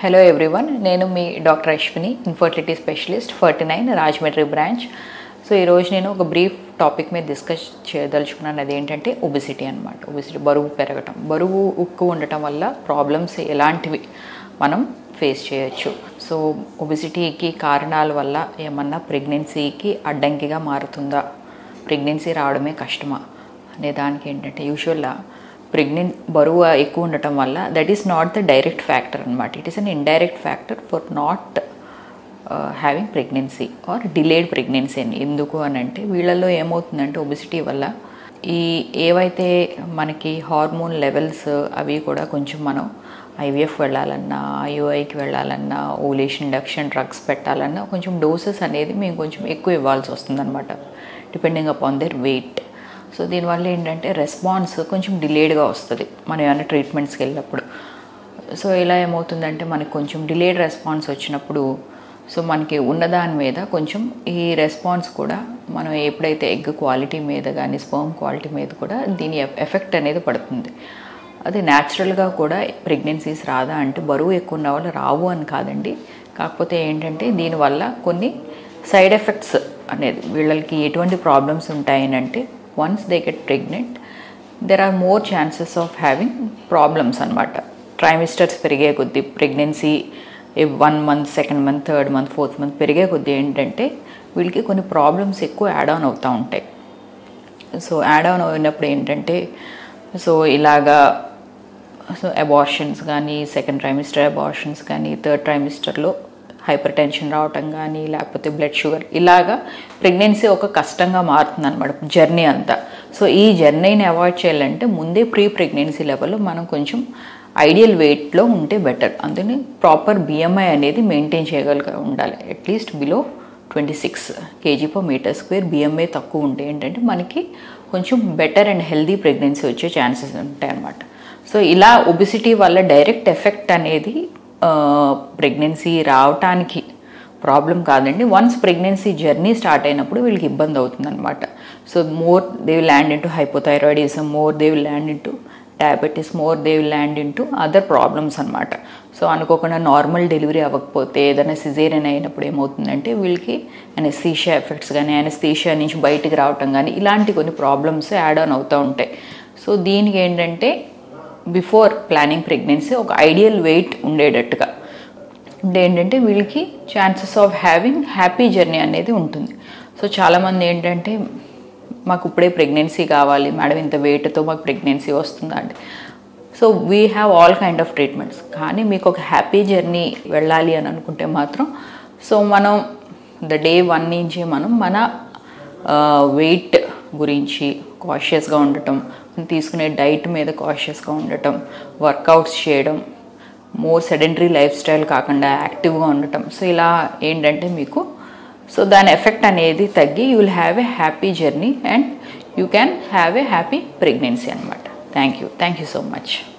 hello everyone నేను మీ doctor Ashwini infertility specialist Ferty nine Rajahmundry branch so ఈరోజు నేను ఒక బ్రీఫ్ టాపిక్ మీద డిస్కస్ చేయదలుచుకున్నాను అది ఏంటంటే ఒబిసిటీ అనమాట ఒబిసిటీ బరువు పెరగటం బరువు ఉక్కు ఉండటం వల్ల ప్రాబ్లమ్స్ ఎలాంటివి మనం ఫేస్ చేయొచ్చు సో ఒబిసిటీకి కారణాల వల్ల ఏమన్నా ప్రెగ్నెన్సీకి అడ్డంకిగా మారుతుందా ప్రెగ్నెన్సీ రావడమే కష్టమా అనే దానికి ఏంటంటే యూజువల్గా ప్రెగ్నెంట్ బరువు ఎక్కువ ఉండటం వల్ల that is not the direct factor అనమాట it is an indirect factor for not having pregnancy or delayed pregnancy అని ఎందుకు అని అంటే వీళ్ళల్లో ఏమవుతుందంటే ఒబిసిటీ వల్ల ఈ ఏవైతే మనకి హార్మోన్ లెవెల్స్ అవి కూడా కొంచెం మనం ఐవీఎఫ్ వెళ్ళాలన్నా ఐఓఐకి వెళ్ళాలన్నా ఓలేషన్ ఇండక్షన్ డ్రగ్స్ పెట్టాలన్నా కొంచెం డోసెస్ అనేది మేము కొంచెం ఎక్కువ ఇవ్వాల్సి వస్తుందన్నమాట depending upon their weight so దీనివల్ల ఏంటంటే రెస్పాన్స్ కొంచెం డిలేడ్గా వస్తుంది మనం ఏమైనా ట్రీట్మెంట్స్కి వెళ్ళినప్పుడు సో ఇలా ఏమవుతుందంటే మనకి కొంచెం డిలేడ్ రెస్పాన్స్ వచ్చినప్పుడు సో మనకి ఉన్నదాని మీద కొంచెం ఈ రెస్పాన్స్ కూడా మనం ఎప్పుడైతే ఎగ్ క్వాలిటీ మీద కానీ స్పర్మ్ క్వాలిటీ మీద కూడా దీని ఎఫెక్ట్ అనేది పడుతుంది అది న్యాచురల్గా కూడా ప్రెగ్నెన్సీస్ రాదా అంటే బరువు ఎక్కువ ఉన్న వాళ్ళు రావు అని కాదండి కాకపోతే ఏంటంటే దీనివల్ల కొన్ని సైడ్ ఎఫెక్ట్స్ అనేది వీళ్ళకి ఎటువంటి ప్రాబ్లమ్స్ ఉంటాయనంటే once they get pregnant there are more chances of having problems అనమాట ట్రైమిస్టర్స్ పెరిగే కొద్దీ pregnancy one month second month third month fourth month పెరిగే కొద్దీ ఏంటంటే వీళ్ళకి కొన్ని ప్రాబ్లమ్స్ ఎక్కువ యాడ్ ఆన్ అవుతూ ఉంటాయి సో యాడ్ ఆన్ అయినప్పుడు ఏంటంటే సో ఇలాగా సో అబార్షన్స్ కానీ సెకండ్ ట్రైమిస్టర్ అబార్షన్స్ కానీ థర్డ్ ట్రైమిస్టర్లో హైపర్ టెన్షన్ రావటం కానీ లేకపోతే బ్లడ్ షుగర్ ఇలాగా ప్రెగ్నెన్సీ ఒక కష్టంగా మారుతుంది అనమాట జర్నీ అంతా సో ఈ జర్నీని అవాయిడ్ చేయాలంటే ముందే ప్రీ ప్రెగ్నెన్సీ లెవెల్లో మనం కొంచెం ఐడియల్ వెయిట్లో ఉంటే బెటర్ అందుకని ప్రాపర్ బిఎంఐ అనేది మెయింటైన్ చేయగలిగా ఉండాలి at least below twenty six KG per meter square BMI తక్కువ ఉంటే ఏంటంటే మనకి కొంచెం బెటర్ అండ్ హెల్దీ ప్రెగ్నెన్సీ వచ్చే ఛాన్సెస్ ఉంటాయి అన్నమాట సో ఇలా ఒబిసిటీ వల్ల డైరెక్ట్ ఎఫెక్ట్ అనేది ప్రెగ్నెన్సీ రావటానికి ప్రాబ్లం కాదండి వన్స్ ప్రెగ్నెన్సీ జర్నీ స్టార్ట్ అయినప్పుడు వీళ్ళకి ఇబ్బంది అవుతుందన్నమాట so more they will land into hypothyroidism more they will land into diabetes more they will land into other problems అనమాట సో అనుకోకుండా నార్మల్ డెలివరీ అవ్వకపోతే ఏదైనా సిజేరియన్ అయినప్పుడు ఏమవుతుందంటే వీళ్ళకి అనెస్థీషియా ఎఫెక్ట్స్ కానీ అనెస్థీషియా నుంచి బయటికి రావటం కానీ ఇలాంటి కొన్ని ప్రాబ్లమ్స్ యాడ్ ఆన్ అవుతూ ఉంటాయి సో దీనికి ఏంటంటే బిఫోర్ ప్లానింగ్ ప్రెగ్నెన్సీ ఒక ఐడియల్ వెయిట్ ఉండేటట్టుగా అంటే ఏంటంటే వీళ్ళకి chances of having happy journey అనేది ఉంటుంది సో చాలామంది ఏంటంటే మాకు ఇప్పుడే ప్రెగ్నెన్సీ కావాలి మేడం ఇంత వెయిట్తో మాకు ప్రెగ్నెన్సీ వస్తుందా అంటే so we have all kind of treatments కానీ మీకు ఒక హ్యాపీ జర్నీ వెళ్ళాలి అని అనుకుంటే మాత్రం సో మనం ద డే వన్ నుంచి మనం మన వెయిట్ గురించి కాషియస్గా ఉండటం తీసుకునే డైట్ మీద కాషియస్గా ఉండటం వర్కౌట్స్ చేయడం మోర్ సెడెంటరీ లైఫ్ స్టైల్ కాకుండా యాక్టివ్గా ఉండటం సో ఇలా ఏంటంటే మీకు సో దాని ఎఫెక్ట్ అనేది తగ్గి you will have a happy journey and you can have a happy pregnancy అనమాట thank you thank you so much